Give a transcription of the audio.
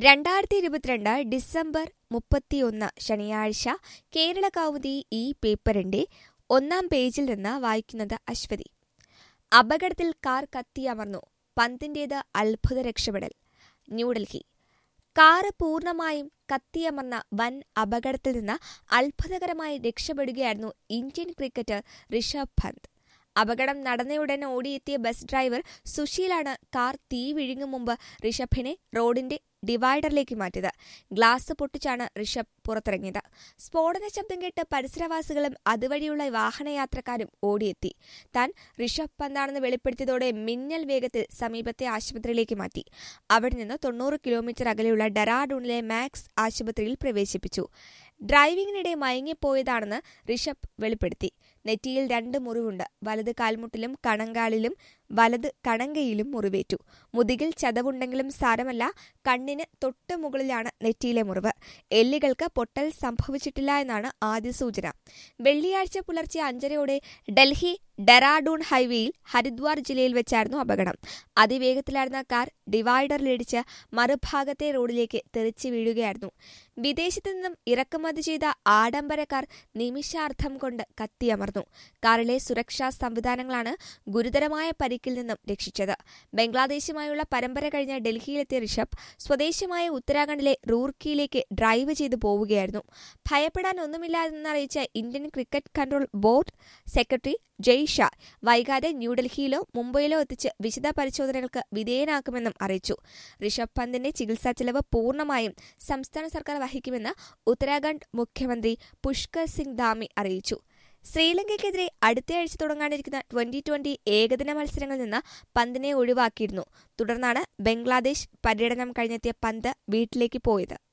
രണ്ടായിരത്തി ഇരുപത്തിരണ്ട് ഡിസംബർ മുപ്പത്തിയൊന്ന് ശനിയാഴ്ച കേരള കൗമുദി ഈ പേപ്പറിന്റെ ഒന്നാം പേജിൽ നിന്ന് വായിക്കുന്നത് അശ്വതി അപകടത്തിൽ കാർ കത്തിയമർന്നു പന്തിന്റേത് അത്ഭുത രക്ഷപ്പെടൽ ന്യൂഡൽഹി കാറ് പൂർണ്ണമായും കത്തിയമർന്ന വൻ അപകടത്തിൽ നിന്ന് അത്ഭുതകരമായി രക്ഷപ്പെടുകയായിരുന്നു ഇന്ത്യൻ ക്രിക്കറ്റർ ഋഷഭ് പന്ത് അപകടം നടന്നയുടൻ ഓടിയെത്തിയ ബസ് ഡ്രൈവർ സുശീലാണ് കാർ തീ വിഴുങ്ങും മുമ്പ് ഋഷഭിനെ റോഡിന്റെ ഡിവൈഡറിലേക്ക് മാറ്റിയത് ഗ്ലാസ് പൊട്ടിച്ചാണ് ഋഷഭ് പുറത്തിറങ്ങിയത് സ്ഫോടന ശബ്ദം കേട്ട് പരിസരവാസികളും അതുവഴിയുള്ള വാഹനയാത്രക്കാരും ഓടിയെത്തി താൻ ഋഷഭ് പന്താണെന്ന് വെളിപ്പെടുത്തിയതോടെ മിന്നൽ വേഗത്തിൽ സമീപത്തെ ആശുപത്രിയിലേക്ക് മാറ്റി അവിടെ നിന്ന് തൊണ്ണൂറ് കിലോമീറ്റർ അകലെയുള്ള ഡെറാഡൂണിലെ മാക്സ് ആശുപത്രിയിൽ പ്രവേശിപ്പിച്ചു ഡ്രൈവിംഗിനിടെ മയങ്ങിപ്പോയതാണെന്ന് ഋഷഭ് വെളിപ്പെടുത്തി നെറ്റിയിൽ രണ്ട് മുറിവുണ്ട് വലത് കാൽമുട്ടിലും കണങ്കാലിലും വലത് കണങ്കയിലും മുറിവേറ്റു മുതുകിൽ ചതവുണ്ടെങ്കിലും സാരമല്ല കണ്ണിന് തൊട്ട് മുകളിലാണ് നെറ്റിയിലെ മുറിവ് എല്ലുകൾക്ക് പൊട്ടൽ സംഭവിച്ചിട്ടില്ല എന്നാണ് ആദ്യ സൂചന വെള്ളിയാഴ്ച പുലർച്ചെ അഞ്ചരയോടെ ഡൽഹി ഡെറാഡൂൺ ഹൈവേയിൽ ഹരിദ്വാർ ജില്ലയിൽ വെച്ചായിരുന്നു അപകടം അതിവേഗത്തിലായിരുന്ന കാർ ഡിവൈഡറിലിടിച്ച് മറുഭാഗത്തെ റോഡിലേക്ക് തെറിച്ചു വീഴുകയായിരുന്നു വിദേശത്തു നിന്നും ഇറക്കുമതി ചെയ്ത ആഡംബര കാർ നിമിഷാർദ്ധം കൊണ്ട് കത്തിയമർന്നു കാറിലെ സുരക്ഷാ സംവിധാനങ്ങളാണ് ഗുരുതരമായ പരിക്കിൽ നിന്നും രക്ഷിച്ചത് ബംഗ്ലാദേശുമായുള്ള പരമ്പര കഴിഞ്ഞ് ഡൽഹിയിലെത്തിയ ഋഷഭ് സ്വദേശമായ ഉത്തരാഖണ്ഡിലെ റൂർക്കിയിലേക്ക് ഡ്രൈവ് ചെയ്തു പോവുകയായിരുന്നു ഭയപ്പെടാൻ ഒന്നുമില്ലാതെന്നറിയിച്ച Indian cricket control board secretary Jay Shah വൈകാതെ ന്യൂഡൽഹിയിലോ മുംബൈയിലോ എത്തിച്ച് വിശദ പരിശോധനകൾക്ക് വിധേയനാക്കുമെന്നും അറിയിച്ചു ഋഷഭ് പന്തിന്റെ ചികിത്സാ ചെലവ് പൂർണ്ണമായും സംസ്ഥാന സർക്കാർ വഹിക്കുമെന്ന് ഉത്തരാഖണ്ഡ് മുഖ്യമന്ത്രി പുഷ്കർ സിംഗ് ധാമി അറിയിച്ചു ശ്രീലങ്കയ്ക്കെതിരെ അടുത്തയാഴ്ച തുടങ്ങാനിരിക്കുന്ന ട്വന്റി ട്വന്റി ഏകദിന മത്സരങ്ങളിൽ നിന്ന് പന്തിനെ ഒഴിവാക്കിയിരുന്നു തുടർന്നാണ് ബംഗ്ലാദേശ് പര്യടനം കഴിഞ്ഞെത്തിയ പന്ത് വീട്ടിലേക്ക് പോയത്